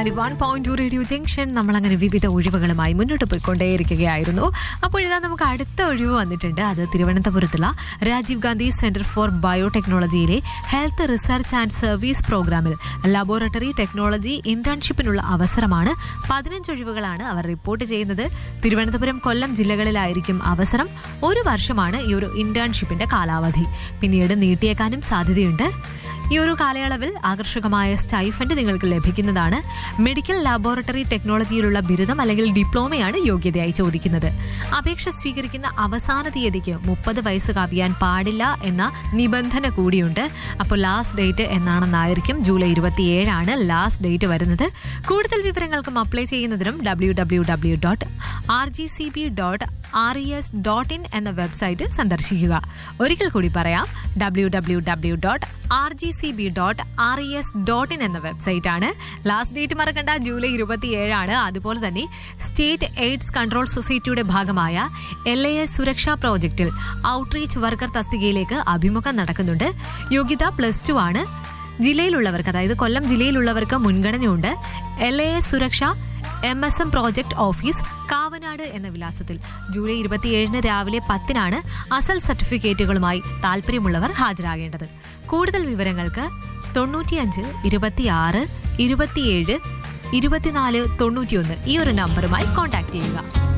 ninety one point two radio junction നമ്മളങ്ങനെ വിവിധ ഒഴിവുകളുമായി മുന്നോട്ട് പോയിക്കൊണ്ടേയിരിക്കുകയായിരുന്നു അപ്പോൾ ഇതാ നമുക്ക് അടുത്ത ഒഴിവ് വന്നിട്ടുണ്ട് അത് തിരുവനന്തപുരത്തുള്ള രാജീവ് ഗാന്ധി സെന്റർ ഫോർ ബയോടെക്നോളജിയിലെ ഹെൽത്ത് റിസർച്ച് ആൻഡ് സർവീസ് പ്രോഗ്രാമിൽ ലബോറട്ടറി ടെക്നോളജി ഇന്റേൺഷിപ്പിനുള്ള അവസരമാണ് പതിനഞ്ച് ഒഴിവുകളാണ് അവർ റിപ്പോർട്ട് ചെയ്യുന്നത് തിരുവനന്തപുരം കൊല്ലം ജില്ലകളിലായിരിക്കും അവസരം ഒരു വർഷമാണ് ഈ ഒരു ഇന്റേൺഷിപ്പിന്റെ കാലാവധി പിന്നീട് നീട്ടിയേക്കാനും സാധ്യതയുണ്ട് ഈ ഒരു കാലയളവിൽ ആകർഷകമായ സ്റ്റൈഫൻഡ് നിങ്ങൾക്ക് ലഭിക്കുന്നതാണ് മെഡിക്കൽ ലാബോറട്ടറി ടെക്നോളജിയിലുള്ള ബിരുദം അല്ലെങ്കിൽ ഡിപ്ലോമയാണ് യോഗ്യതയായി ചോദിക്കുന്നത് അപേക്ഷ സ്വീകരിക്കുന്ന അവസാന തീയതിക്ക് മുപ്പത് വയസ്സ് കവിയാൻ പാടില്ല എന്ന നിബന്ധന കൂടിയുണ്ട് അപ്പോൾ ലാസ്റ്റ് ഡേറ്റ് എന്നാണെന്നായിരിക്കും ജൂലൈ ഇരുപത്തിയേഴാണ് ലാസ്റ്റ് ഡേറ്റ് വരുന്നത് കൂടുതൽ വിവരങ്ങൾക്കും അപ്ലൈ ചെയ്യുന്നതിനും W W W dot R G C B dot R E S dot in എന്ന വെബ്സൈറ്റ് സന്ദർശിക്കുക ഒരിക്കൽ കൂടി പറയാം W W W dot R G C B dot R E S dot in എന്ന വെബ്സൈറ്റ് ആണ് last date മറക്കണ്ട July ഇരുപത്തിയേഴാണ് അതുപോലെ തന്നെ സ്റ്റേറ്റ് എയ്ഡ്സ് കൺട്രോൾ സൊസൈറ്റിയുടെ ഭാഗമായ എൽ എ എസ് സുരക്ഷാ പ്രോജക്റ്റിൽ ഔട്ട്റീച്ച് വർക്കർ തസ്തികയിലേക്ക് അഭിമുഖം നടക്കുന്നുണ്ട് യോഗ്യത പ്ലസ് ടു ആണ് ജില്ലയിലുള്ളവർക്ക് അതായത് കൊല്ലം ജില്ലയിലുള്ളവർക്ക് മുൻഗണനയുണ്ട് L A S Suraksha M S M project office Kavanad എന്ന വിലാസത്തിൽ ജൂലൈ ഇരുപത്തിയേഴിന് രാവിലെ പത്തിനാണ് അസൽ സർട്ടിഫിക്കറ്റുകളുമായി താല്പര്യമുള്ളവർ ഹാജരാകേണ്ടത് കൂടുതൽ വിവരങ്ങൾക്ക് തൊണ്ണൂറ്റിയഞ്ച് ഇരുപത്തിയാറ് ഇരുപത്തിയേഴ് ഇരുപത്തിനാല് തൊണ്ണൂറ്റിയൊന്ന് ഈ ഒരു നമ്പറുമായി കോൺടാക്ട് ചെയ്യുക